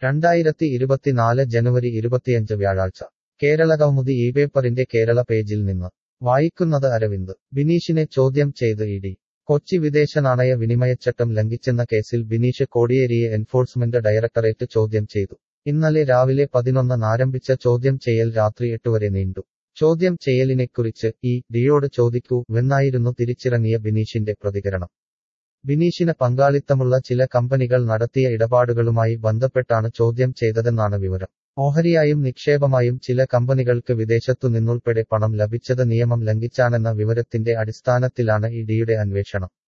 രണ്ടായിരത്തി ഇരുപത്തിനാല് ജനുവരി ഇരുപത്തിയഞ്ച് വ്യാഴാഴ്ച കേരളകൗമുദി ഈ പേപ്പറിന്റെ കേരള പേജിൽ നിന്ന് വായിക്കുന്നത് അരവിന്ദ് ബിനീഷിനെ ചോദ്യം ചെയ്ത് ഇ ഡി കൊച്ചി വിദേശ നാണയ വിനിമയച്ചട്ടം ലംഘിച്ചെന്ന കേസിൽ ബിനീഷ് കോടിയേരിയെ എൻഫോഴ്സ്മെന്റ് ഡയറക്ടറേറ്റ് ചോദ്യം ചെയ്തു ഇന്നലെ രാവിലെ പതിനൊന്നിന് ആരംഭിച്ച ചോദ്യം ചെയ്യൽ രാത്രി എട്ടുവരെ നീണ്ടു ചോദ്യം ചെയ്യലിനെക്കുറിച്ച് ഈ ഡിയോട് ചോദിക്കൂ വെന്നായിരുന്നു തിരിച്ചിറങ്ങിയ ബിനീഷിന്റെ പ്രതികരണം ബിനീഷിന് പങ്കാളിത്തമുള്ള ചില കമ്പനികൾ നടത്തിയ ഇടപാടുകളുമായി ബന്ധപ്പെട്ടാണ് ചോദ്യം ചെയ്തതെന്നാണ് വിവരം ഓഹരിയായും നിക്ഷേപമായും ചില കമ്പനികൾക്ക് വിദേശത്തു നിന്നുൾപ്പെടെ പണം ലഭിച്ചത് നിയമം ലംഘിച്ചാണെന്ന വിവരത്തിന്റെ അടിസ്ഥാനത്തിലാണ് ഇഡിയുടെ അന്വേഷണം